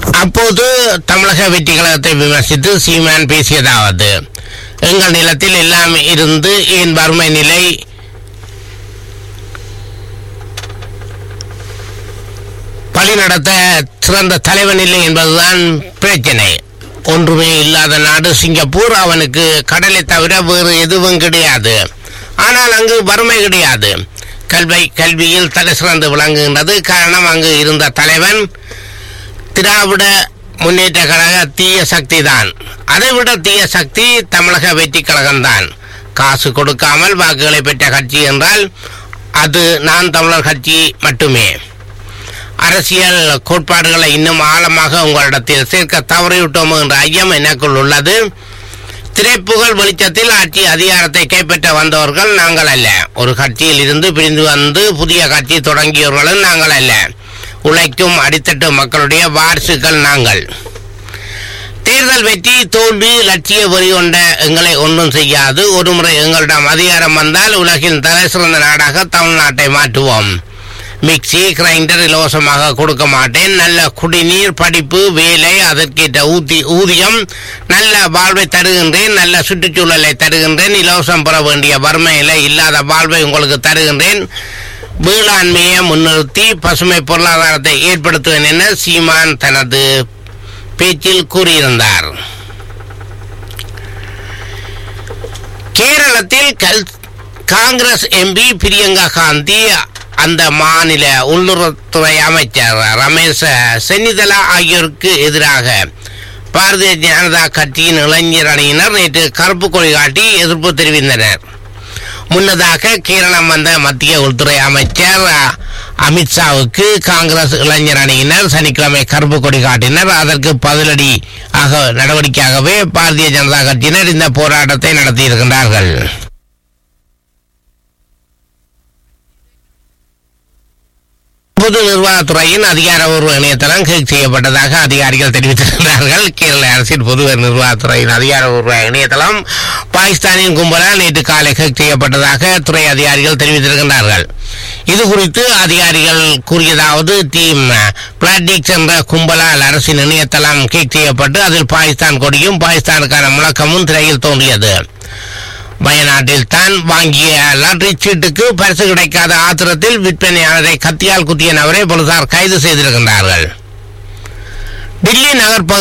அப்போது தமிழக வெற்றி கழகத்தை விமர்சித்து சீமான் பேசியதாவது எங்கள் நிலத்தில் எல்லாம் இருந்து ஏன் வறுமை நிலை பழி நடத்த சிறந்த தலைவன் இல்லை என்பதுதான் பிரச்சனை ஒன்றுமே இல்லாத நாடு சிங்கப்பூர் அவனுக்கு கடலை தவிர வேறு எதுவும் கிடையாது ஆனால் அங்கு வறுமை கிடையாது கல்வி கல்வியில் தலை சிறந்து விளங்குகின்றது காரணம் அங்கு இருந்த தலைவன் திராவிட முன்னேற்ற கழக தீய சக்தி தான் அதைவிட தீய சக்தி தமிழக வெற்றி கழகம்தான் காசு கொடுக்காமல் வாக்குகளை பெற்ற கட்சி என்றால் அது நான் தமிழர் கட்சி மட்டுமே அரசியல் கோட்பாடுகளை இன்னும் ஆழமாக உங்களிடத்தில் சேர்க்க தவறிவிட்டோமோ என்ற ஐயம் எனக்குள் உள்ளது திரைப்புகழ் வெளிச்சத்தில் ஆட்சி அதிகாரத்தை கைப்பற்ற வந்தவர்கள் நாங்கள் அல்ல ஒரு கட்சியில் இருந்து பிரிந்து வந்து புதிய கட்சி தொடங்கியவர்களும் நாங்கள் அல்ல உழைக்கும் அடித்தட்டு மக்களுடைய வாரிசுகள் நாங்கள் தேர்தல் வெற்றி தோல்வி லட்சிய வெறி கொண்ட எங்களை ஒன்றும் செய்யாது ஒருமுறை எங்களிடம் அதிகாரம் வந்தால் உலகின் தலை சிறந்த நாடாக தமிழ்நாட்டை மாற்றுவோம் மிக்சி கிரைண்டர் இலவசமாக கொடுக்க மாட்டேன் நல்ல குடிநீர் படிப்பு வேலை அதற்கேற்ற ஊதி ஊதியம் நல்ல வாழ்வை தருகின்றேன் நல்ல சுற்றுச்சூழலை தருகின்றேன் இலவசம் பெற வேண்டிய வறுமையில இல்லாத வாழ்வை உங்களுக்கு தருகின்றேன் வேளாண்மையை முன்னிறுத்தி பசுமை பொருளாதாரத்தை ஏற்படுத்துவேன் என சீமான் தனது பேச்சில் கூறியிருந்தார் கேரளத்தில் கல் காங்கிரஸ் எம்பி பிரியங்கா காந்தி அந்த மாநில உள்துறை அமைச்சர் ரமேஷ் சென்னிதலா ஆகியோருக்கு எதிராக பாரதிய ஜனதா கட்சியின் இளைஞர் அணியினர் நேற்று கருப்பு கொடி காட்டி எதிர்ப்பு தெரிவித்தனர் முன்னதாக கேரளம் வந்த மத்திய உள்துறை அமைச்சர் அமித்ஷாவுக்கு காங்கிரஸ் இளைஞர் அணியினர் சனிக்கிழமை கருப்பு கொடி காட்டினர் அதற்கு பதிலடி ஆக நடவடிக்கையாகவே பாரதிய ஜனதா கட்சியினர் இந்த போராட்டத்தை நடத்தியிருக்கின்றார்கள் பொது நிர்வாகத்துறையின் அதிகாரப்பூர்வ இணையதளம் ஹேக் செய்யப்பட்டதாக அதிகாரிகள் தெரிவித்திருக்கிறார்கள் கேரள அரசின் பொது நிர்வாகத்துறையின் அதிகாரப்பூர்வ இணையதளம் பாகிஸ்தானின் கும்பலால் நேற்று காலை ஹேக் செய்யப்பட்டதாக துறை அதிகாரிகள் தெரிவித்திருக்கின்றார்கள் இது குறித்து அதிகாரிகள் கூறியதாவது டீம் பிளாட்டிக்ஸ் என்ற கும்பலால் அரசின் இணையதளம் ஹேக் செய்யப்பட்டு அதில் பாகிஸ்தான் கொடியும் பாகிஸ்தானுக்கான முழக்கமும் திரையில் தோன்றியது வயநாட்டில் தான் வாங்கிய லாட்டரி சீட்டுக்கு பரிசு கிடைக்காத ஆத்திரத்தில் விற்பனையாளரை கத்தியால் குத்திய நபரை போலீசார் கைது செய்திருக்கின்றார்கள் டில்லி நகர்